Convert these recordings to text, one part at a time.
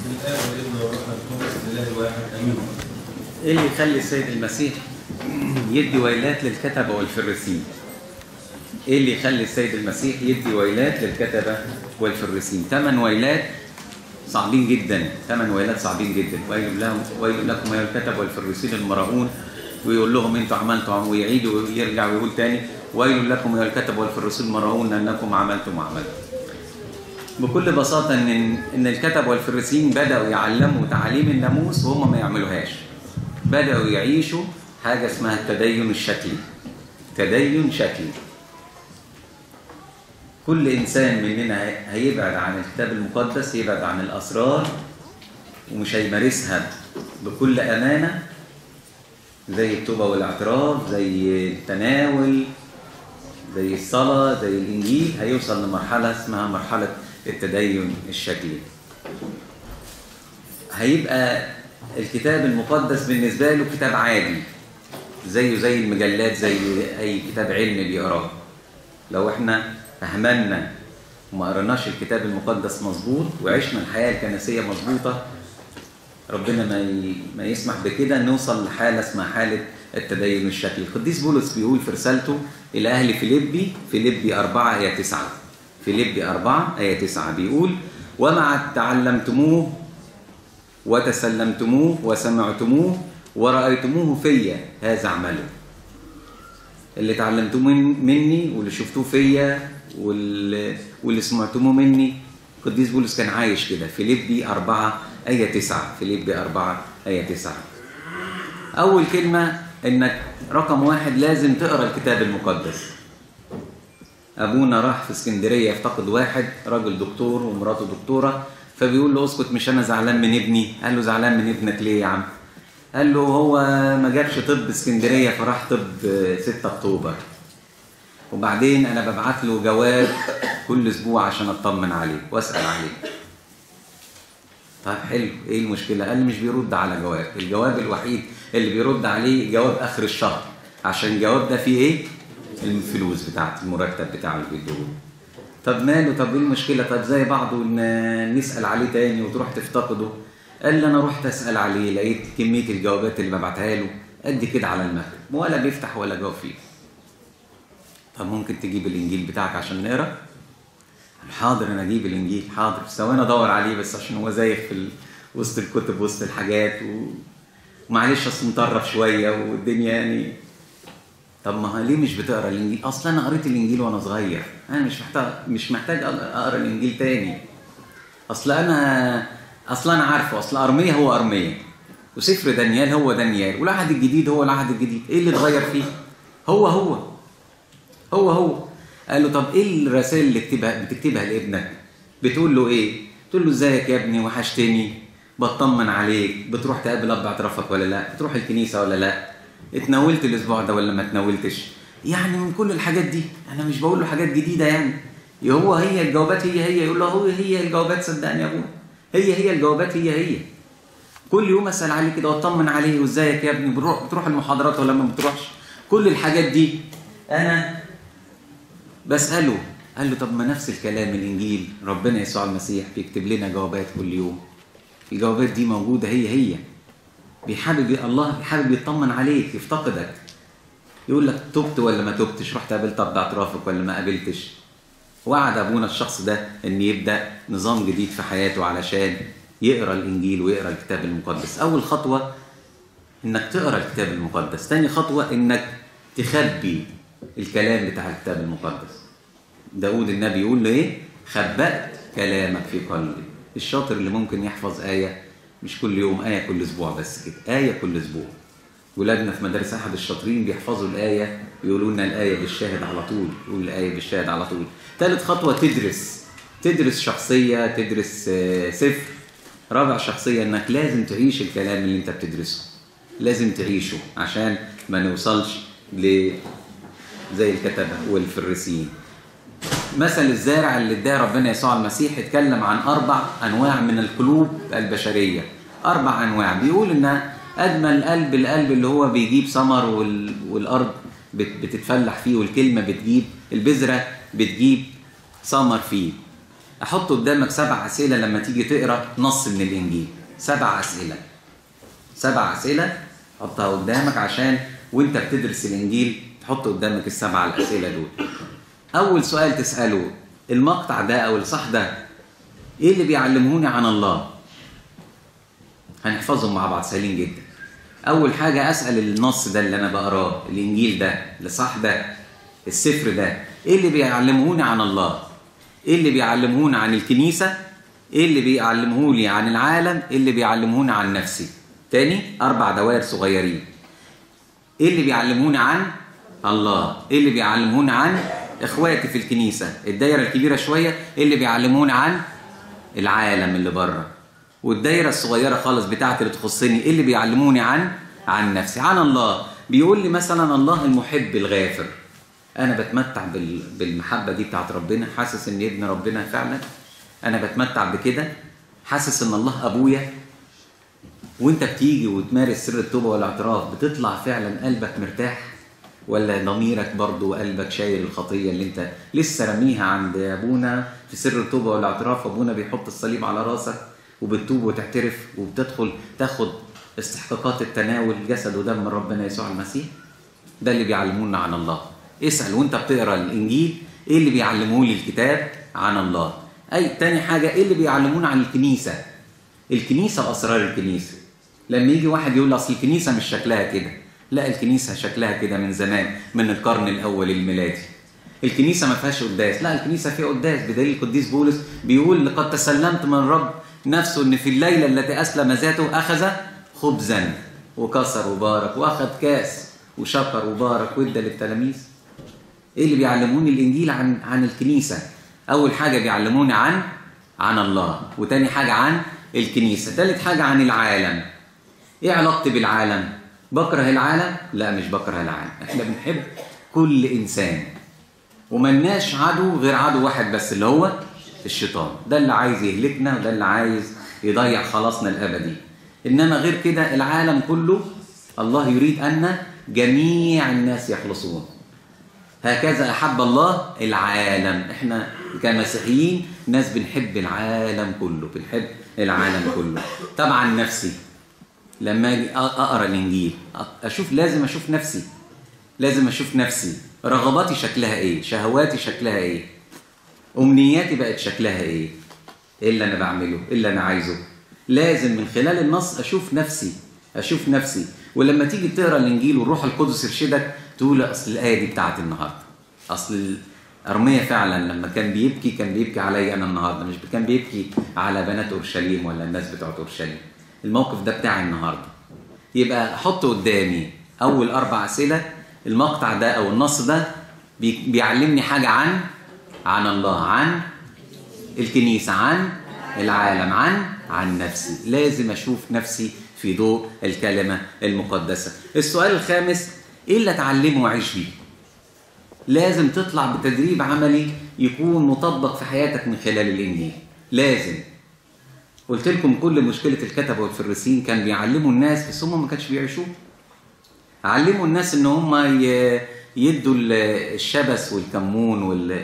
الآب والابن والروح القدس الإله الواحد آمين. ايه اللي يخلي السيد المسيح يدي ويلات للكتبة والفريسين ايه اللي يخلي السيد المسيح يدي ويلات للكتبة والفريسين ثمان ويلات صعبين جدا ثمان ويلات صعبين جدا ويل لهم ويل لكم ايها الكتب والفريسين المراؤون ويقول لهم انتوا عملتوا ويعيد ويرجع ويقول تاني ويل لكم ايها الكتب والفريسين المراؤون انكم عملتم وعملتم بكل بساطة إن إن الكتب والفريسين بدأوا يعلموا تعاليم الناموس وهم ما يعملوهاش. بدأوا يعيشوا حاجة اسمها التدين الشكلي. تدين شكلي. كل إنسان مننا هيبعد عن الكتاب المقدس يبعد عن الأسرار ومش هيمارسها بكل أمانة زي التوبة والاعتراف زي التناول زي الصلاة زي الإنجيل هيوصل لمرحلة اسمها مرحلة التدين الشكلي هيبقى الكتاب المقدس بالنسبة له كتاب عادي زيه زي المجلات زي أي كتاب علمي بيقراه لو احنا أهملنا وما قرناش الكتاب المقدس مظبوط وعشنا الحياة الكنسية مظبوطة ربنا ما ي... ما يسمح بكده نوصل لحالة اسمها حالة التدين الشكلي القديس بولس بيقول في رسالته إلى أهل فيليبي فيليبي أربعة آية تسعة فيليبي أربعة آية تسعة بيقول ومع تعلمتموه وتسلمتموه وسمعتموه ورأيتموه فيا هذا اعملوا اللي تعلمتوه من مني واللي شفتوه فيا واللي, واللي سمعتموه مني القديس بولس كان عايش كده فيليبي أربعة آية تسعة فيليبي أربعة آية تسعة أول كلمة إنك رقم واحد لازم تقرأ الكتاب المقدس ابونا راح في اسكندريه يفتقد واحد راجل دكتور ومراته دكتوره فبيقول له اسكت مش انا زعلان من ابني قال له زعلان من ابنك ليه يا عم قال له هو ما جابش طب اسكندريه فراح طب 6 اكتوبر وبعدين انا ببعت له جواب كل اسبوع عشان اطمن عليه واسال عليه طيب حلو ايه المشكله قال لي مش بيرد على جواب الجواب الوحيد اللي بيرد عليه جواب اخر الشهر عشان الجواب ده فيه ايه الفلوس بتاعت المرتب بتاعه اللي بيدوه طب ماله طب ايه المشكله طب زي بعض نسال عليه تاني وتروح تفتقده قال لي انا رحت اسال عليه لقيت كميه الجوابات اللي ببعتها له قد كده على المكتب ولا بيفتح ولا جواب فيه طب ممكن تجيب الانجيل بتاعك عشان نقرا حاضر انا اجيب الانجيل حاضر ثواني ادور عليه بس عشان هو زايغ في ال... وسط الكتب وسط الحاجات و... ومعلش اصل مطرف شويه والدنيا يعني طب ما ليه مش بتقرا الانجيل؟ اصل انا قريت الانجيل وانا صغير، انا مش محتاج مش محتاج اقرا الانجيل تاني. اصل انا اصل انا عارفه اصل ارميه هو ارميه. وسفر دانيال هو دانيال، والعهد الجديد هو العهد الجديد، ايه اللي اتغير فيه؟ هو هو هو هو قال له طب ايه الرسائل اللي بتكتبها بتكتبها لابنك؟ بتقول له ايه؟ تقول له ازيك يا ابني وحشتني بطمن عليك بتروح تقابل اب اعترافك ولا لا؟ بتروح الكنيسه ولا لا؟ اتناولت الاسبوع ده ولا ما اتناولتش يعني من كل الحاجات دي انا مش بقول له حاجات جديده يعني هو هي الجوابات هي هي يقول له هو هي الجوابات صدقني يا ابونا هي هي الجوابات هي هي كل يوم اسال عليه كده واطمن عليه وازيك يا ابني بتروح بتروح المحاضرات ولا ما بتروحش كل الحاجات دي انا بساله قال له طب ما نفس الكلام الانجيل ربنا يسوع المسيح بيكتب لنا جوابات كل يوم الجوابات دي موجوده هي هي بيحابب الله حابب يطمن عليك يفتقدك يقول لك تبت ولا ما تبتش رحت قابلت اب اعترافك ولا ما قابلتش وعد ابونا الشخص ده ان يبدا نظام جديد في حياته علشان يقرا الانجيل ويقرا الكتاب المقدس اول خطوه انك تقرا الكتاب المقدس تاني خطوه انك تخبي الكلام بتاع الكتاب المقدس داود النبي يقول له ايه خبأت كلامك في قلبي الشاطر اللي ممكن يحفظ ايه مش كل يوم آية كل أسبوع بس كده آية كل أسبوع ولادنا في مدارس أحد الشاطرين بيحفظوا الآية يقولوا لنا الآية بالشاهد على طول يقول الآية بالشاهد على طول ثالث خطوة تدرس تدرس شخصية تدرس سفر رابع شخصية إنك لازم تعيش الكلام اللي أنت بتدرسه لازم تعيشه عشان ما نوصلش ل زي الكتبة والفريسيين مثل الزارع اللي اداه ربنا يسوع المسيح اتكلم عن اربع انواع من القلوب البشريه اربع انواع بيقول ان اجمل قلب القلب اللي هو بيجيب ثمر وال... والارض بت... بتتفلح فيه والكلمه بتجيب البذره بتجيب ثمر فيه احط قدامك سبع اسئله لما تيجي تقرا نص من الانجيل سبع اسئله سبع اسئله حطها قدامك عشان وانت بتدرس الانجيل تحط قدامك السبع الاسئله دول اول سؤال تساله المقطع ده او الصح ده ايه اللي بيعلموني عن الله هنحفظهم مع بعض سهلين جدا اول حاجه اسال النص ده اللي انا بقراه الانجيل ده الصح ده السفر ده ايه اللي بيعلمهوني عن الله ايه اللي بيعلمهوني عن الكنيسه ايه اللي بيعلمهولي عن العالم ايه اللي بيعلمهوني عن نفسي تاني اربع دوائر صغيرين ايه اللي بيعلموني عن الله ايه اللي بيعلموني عن اخواتي في الكنيسه الدايره الكبيره شويه ايه اللي بيعلموني عن العالم اللي بره والدايره الصغيره خالص بتاعتي اللي تخصني ايه اللي بيعلموني عن عن نفسي عن الله بيقول لي مثلا الله المحب الغافر انا بتمتع بال... بالمحبه دي بتاعت ربنا حاسس ان ابن ربنا فعلا انا بتمتع بكده حاسس ان الله ابويا وانت بتيجي وتمارس سر التوبه والاعتراف بتطلع فعلا قلبك مرتاح ولا ضميرك برضه وقلبك شايل الخطيه اللي انت لسه رميها عند ابونا في سر التوبه والاعتراف ابونا بيحط الصليب على راسك وبتتوب وتعترف وبتدخل تاخد استحقاقات التناول جسد ودم ربنا يسوع المسيح ده اللي بيعلمونا عن الله اسال وانت بتقرا الانجيل ايه اللي بيعلموه لي الكتاب عن الله اي تاني حاجه ايه اللي بيعلمونا عن الكنيسه الكنيسه واسرار الكنيسه لما يجي واحد يقول اصل الكنيسه مش شكلها كده لا الكنيسه شكلها كده من زمان من القرن الاول الميلادي الكنيسه ما فيهاش قداس لا الكنيسه فيها قداس بدليل القديس بولس بيقول لقد تسلمت من الرب نفسه ان في الليله التي اسلم ذاته اخذ خبزا وكسر وبارك واخذ كاس وشكر وبارك وادى للتلاميذ ايه اللي بيعلموني الانجيل عن عن الكنيسه اول حاجه بيعلموني عن عن الله وتاني حاجه عن الكنيسه تالت حاجه عن العالم ايه علاقتي بالعالم بكره العالم لا مش بكره العالم احنا بنحب كل انسان وملناش عدو غير عدو واحد بس اللي هو الشيطان ده اللي عايز يهلكنا وده اللي عايز يضيع خلاصنا الابدي انما غير كده العالم كله الله يريد ان جميع الناس يخلصون هكذا احب الله العالم احنا كمسيحيين ناس بنحب العالم كله بنحب العالم كله طبعا نفسي لما اجي اقرا الانجيل اشوف لازم اشوف نفسي لازم اشوف نفسي رغباتي شكلها ايه شهواتي شكلها ايه امنياتي بقت شكلها ايه ايه اللي انا بعمله ايه اللي انا عايزه لازم من خلال النص اشوف نفسي اشوف نفسي ولما تيجي تقرا الانجيل والروح القدس يرشدك تقول اصل الايه دي بتاعت النهارده اصل ارميا فعلا لما كان بيبكي كان بيبكي عليا انا النهارده مش كان بيبكي على بنات اورشليم ولا الناس بتوع اورشليم الموقف ده بتاعي النهارده يبقى احط قدامي اول اربع اسئله المقطع ده او النص ده بيعلمني حاجه عن عن الله عن الكنيسه عن العالم عن عن نفسي لازم اشوف نفسي في ضوء الكلمه المقدسه السؤال الخامس ايه اللي اتعلمه واعيش بيه لازم تطلع بتدريب عملي يكون مطبق في حياتك من خلال الانجيل لازم قلت لكم كل مشكله الكتبه والفريسيين كان بيعلموا الناس بس هم ما كانش بيعيشوه علموا الناس ان هم يدوا الشبس والكمون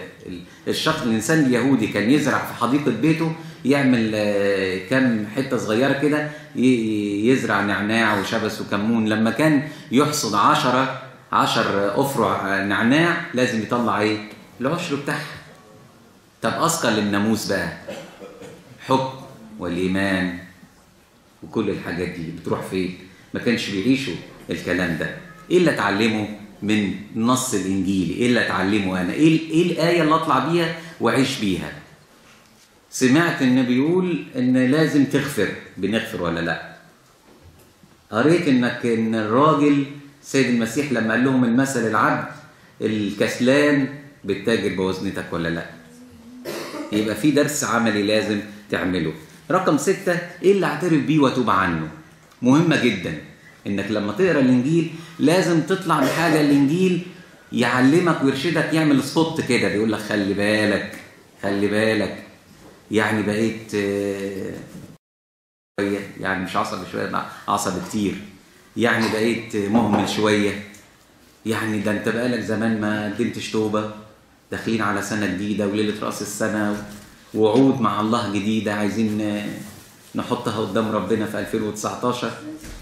والشخص الانسان اليهودي كان يزرع في حديقه بيته يعمل كم حته صغيره كده يزرع نعناع وشبس وكمون لما كان يحصد عشرة عشر افرع نعناع لازم يطلع ايه العشر بتاعها طب اثقل الناموس بقى حكم والايمان وكل الحاجات دي بتروح فين ما كانش بيعيشوا الكلام ده ايه اللي اتعلمه من نص الانجيلي ايه اللي اتعلمه انا ايه ايه الايه اللي اطلع بيها واعيش بيها سمعت ان بيقول ان لازم تغفر بنغفر ولا لا قريت انك ان الراجل سيد المسيح لما قال لهم المثل العبد الكسلان بالتاجر بوزنتك ولا لا يبقى في درس عملي لازم تعمله رقم ستة ايه اللي اعترف بيه واتوب عنه مهمة جدا انك لما تقرا الانجيل لازم تطلع بحاجة الانجيل يعلمك ويرشدك يعمل سبوت كده بيقول لك خلي بالك خلي بالك يعني بقيت شوية يعني مش عصبي شوية عصبي كتير يعني بقيت مهمل شوية يعني ده انت بقالك زمان ما قدمتش توبة داخلين على سنة جديدة وليلة رأس السنة وعود مع الله جديدة عايزين نحطها قدام ربنا في 2019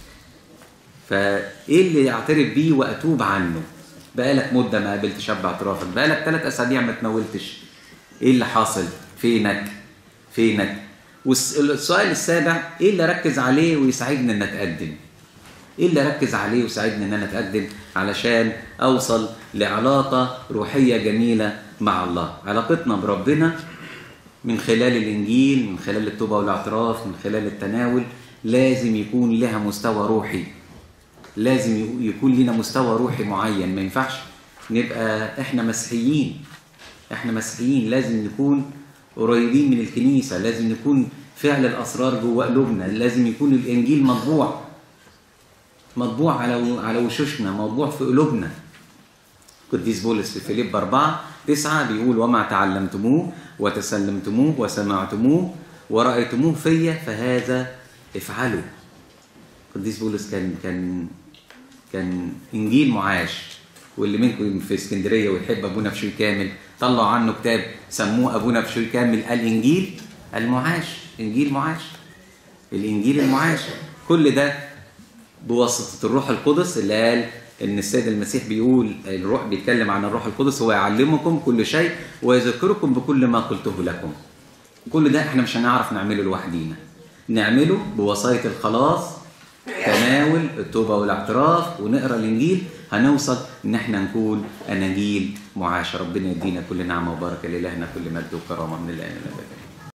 فايه اللي اعترف بيه واتوب عنه بقالك مده ما قابلتش اب اعترافك بقالك ثلاث اسابيع ما تناولتش ايه اللي حاصل فينك فينك والسؤال السابع ايه اللي اركز عليه ويساعدني ان اتقدم ايه اللي اركز عليه ويساعدني ان انا اتقدم علشان اوصل لعلاقه روحيه جميله مع الله علاقتنا بربنا من خلال الانجيل من خلال التوبه والاعتراف من خلال التناول لازم يكون لها مستوى روحي لازم يكون لنا مستوى روحي معين ما ينفعش نبقى احنا مسيحيين احنا مسيحيين لازم نكون قريبين من الكنيسه لازم يكون فعل الاسرار جوه قلوبنا لازم يكون الانجيل مطبوع مطبوع على على وشوشنا مطبوع في قلوبنا قديس بولس في فيليب 4 9 بيقول وما تعلمتموه وتسلمتموه وسمعتموه ورأيتموه فيا فهذا افعلوا قديس بولس كان كان كان انجيل معاش واللي منكم في اسكندريه ويحب ابونا بشوي كامل طلعوا عنه كتاب سموه ابونا بشوي كامل الانجيل المعاش انجيل معاش الانجيل المعاش كل ده بواسطه الروح القدس اللي قال ان السيد المسيح بيقول الروح بيتكلم عن الروح القدس هو يعلمكم كل شيء ويذكركم بكل ما قلته لكم كل ده احنا مش هنعرف نعمله لوحدينا نعمله بوسائط الخلاص تناول التوبه والاعتراف ونقرا الانجيل هنوصل ان احنا نكون اناجيل معاشه ربنا يدينا كل نعمه وبركه لالهنا كل مجد وكرامه من الان الى الابد